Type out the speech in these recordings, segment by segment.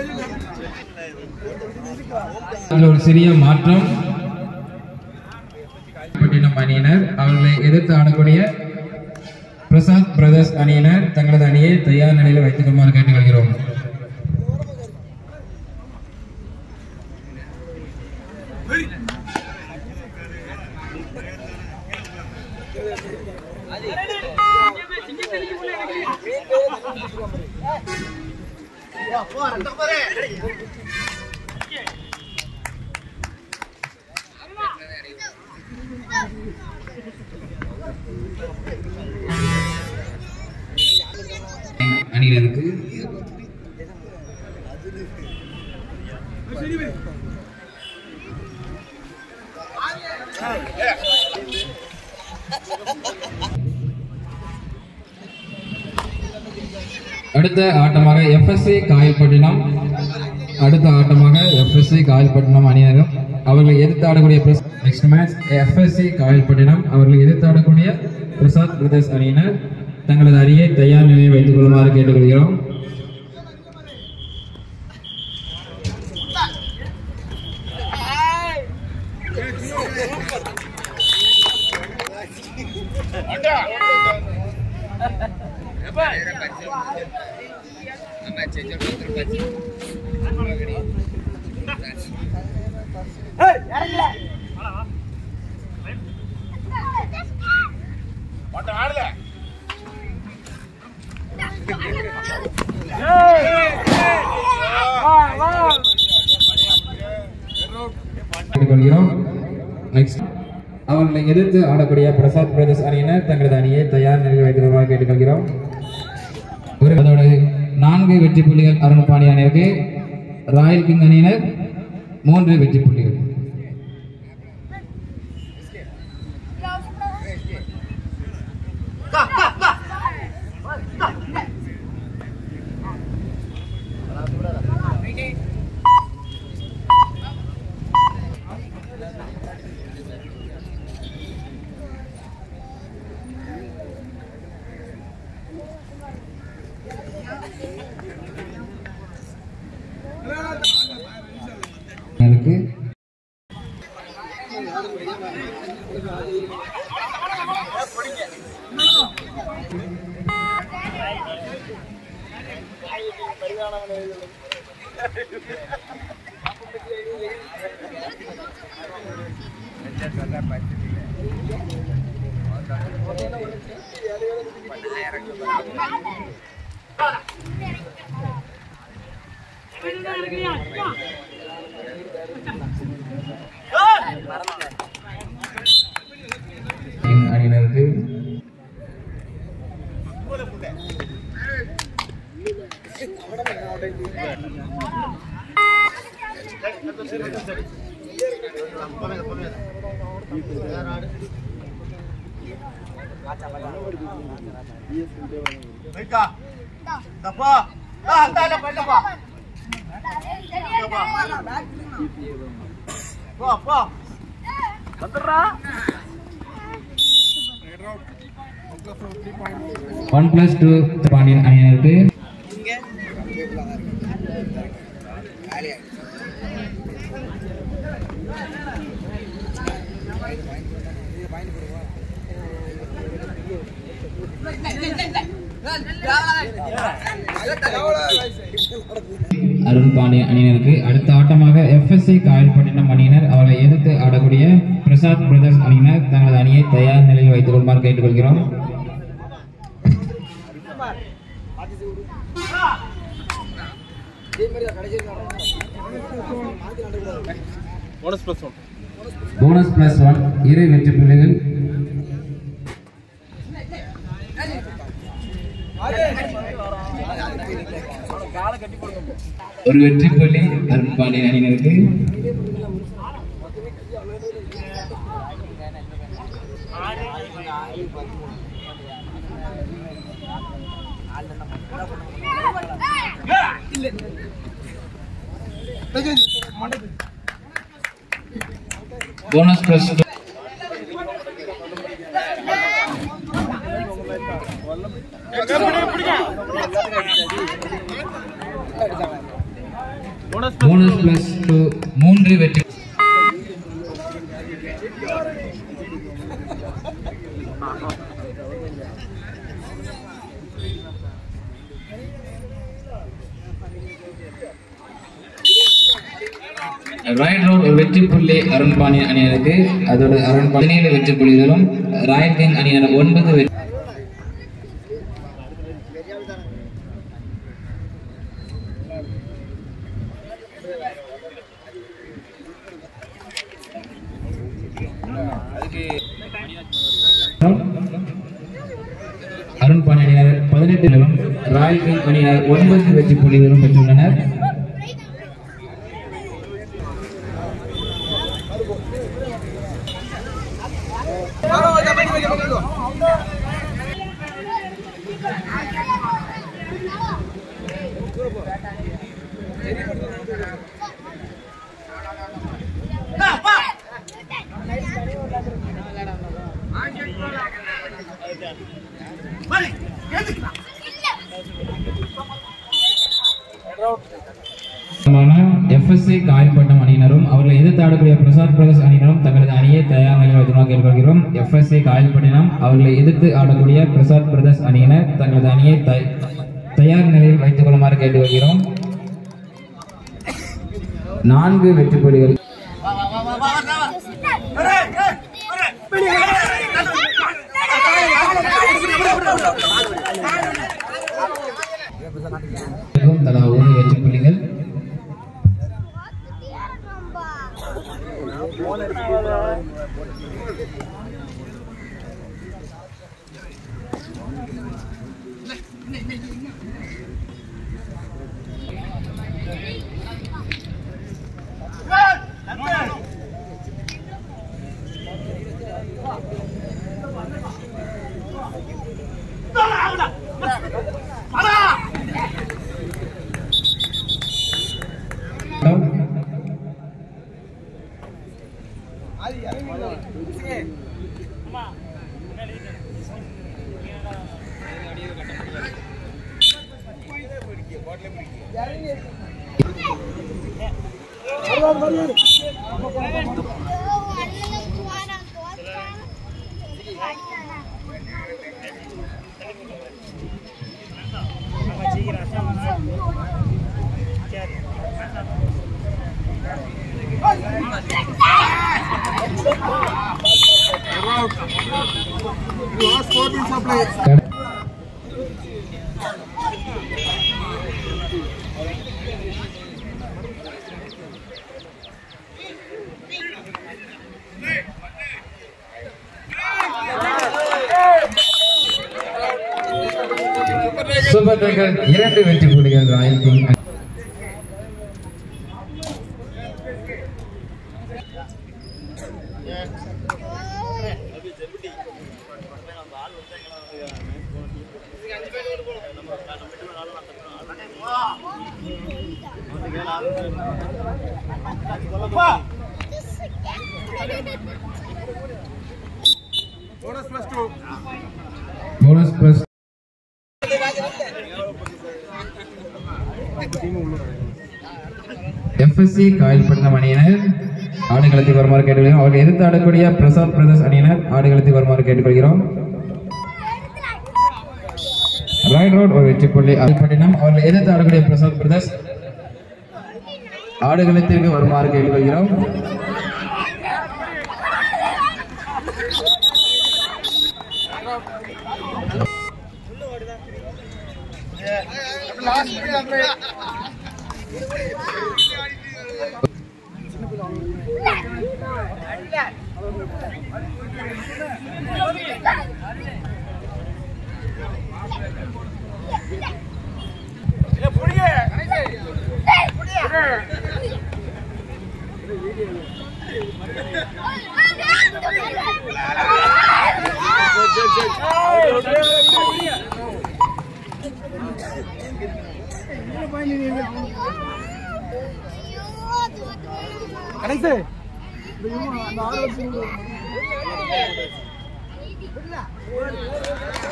அதில் ஒரு சிறிய மாற்றம் பட்டினம் அணியினர் அவர்களை எதிர்த்து ஆடக்கூடிய பிரசாத் பிரதர்ஸ் அணியினர் தங்களது அணியை தயார் நிலையில் வைத்துக் கொள்ளுமாறு கேட்டுக்கொள்கிறோம் அணியினருக்கு அடுத்த ஆட்டமாக எஃப்எஸ்சி காயல்பட்டினம் அடுத்த ஆட்டமாக எஃப்எஸ்சி காயல்பட்டினம் அணியினரும் அவர்களை எதிர்த்து ஆடக்கூடிய நெக்ஸ்ட் மேட்ச் எஃப்எஸ்சி காயல்பட்டினம் அவர்களை எதிர்த்து ஆடக்கூடிய பிரசாத் பிரதர்ஸ் அணியினர் தங்களது அணியை தயார் நிலையில் வைத்துக் கொள்ளுமாறு கேட்டுக்கொள்கிறோம் கேட்டுக்கொள்கிறோம் நெக்ஸ்ட் அவர்களை எதிர்த்து ஆடக்கூடிய பிரசாத் பிரதேஷ் அணியினர் தங்களது அணியை தயார் நிலையில் வைத்திருக்குமாறு கேட்டுக்கொள்கிறோம் ஒரு அதோட நான்கு வெற்றி புள்ளிகள் அருண்பாணி அணியிற்கு ராயல் கிங் அணியினர் மூன்று வெற்றி புள்ளிகள் அணியினருக்கு கிங் அணியினருக்கு ஒன் பிளஸ் டூ பாண்டியன் அணியினருக்கு அருண் பாண்டியன் அணியினருக்கு அடுத்த ஆட்டமாக எஃப்எஸ்சி காயல்பட்டினம் அணியினர் அவர்களை எதிர்த்து ஆடக்கூடிய பிரசாத் பிரதர்ஸ் அணியினர் தங்களது அணியை தயார் நிலையில் வைத்துக் கொள்ளுமாறு கேட்டுக்கொள்கிறோம் போனஸ் பிளஸ் ஒன் இரு வெற்றி புள்ளிகள் ஒரு வெற்றி புள்ளி அருண் பாண்டியன் அணியினருக்கு bonus plus bonus plus two மூன்று வெற்றி ராயல் ரோட் ஒரு வெற்றி புள்ளி அருண்பாணி அணியினருக்கு அதோட அருண் பதினேழு வெற்றி புள்ளிகளும் ராயல் கிங் அணியினர் ஒன்பது வெற்றி அருண் பாணி அணியினர் பதினெட்டிலும் ராயல் கிங் அணியினர் ஒன்பது வெற்றி புள்ளிகளும் பெற்றுள்ளனர் எஃப்எஸ்சி காயல்பட்டம் அணியினரும் அவர்களை எதிர்த்து ஆடக்கூடிய பிரசாத் பிரதர்ஸ் அணியினரும் தங்களது அணியை தயார் நிலையில் வைத்துமாக கேட்டுக்கொள்கிறோம் எஃப்எஸ்சி காயல்பட்டினம் அவர்களை எதிர்த்து ஆடக்கூடிய பிரசாத் பிரதர்ஸ் அணியினர் தங்களது அணியை தய- தயார் நிலையில் வைத்துக் கொள்ளுமாறு கேட்டுக்கொள்கிறோம் நான்கு வெற்றி புள்ளிகள் தலா ஒரு வெற்றி புள்ளிகள் சூப்பர் டேக்கர் இரண்டு வெற்றி புள்ளிகள் ராயல் கிங் அணி. போனஸ் பிளஸ் எஃப்எஸ்சி காயல்பட்டினம் அணியினர் ஆடுகளத்துக்கு வருமாறு கேட்டுக்கொள்கிறோம் அவர்கள் எதிர்த்து ஆடக்கூடிய பிரசாத் பிரதர்ஸ் அணியினர் ஆடுகளத்துக்கு வருமாறு கேட்டுக்கொள்கிறோம் ராயல் ரோட் ஒரு வெற்றி புள்ளி காயல்பட்டினம் அவர்கள் எதிர்த்து ஆடக்கூடிய பிரசாத் பிரதர்ஸ் ஆடுகளத்திற்கு வருமாறு கேட்டுக்கொள்கிறோம்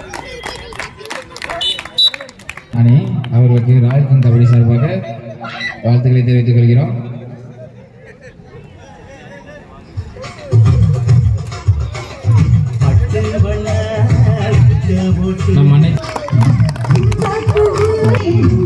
அணி அவர்களுக்கு ராயல் கிங் கபடி சார்பாக வாழ்த்துக்களை தெரிவித்துக் கொள்கிறோம் நம் அனை Thank you.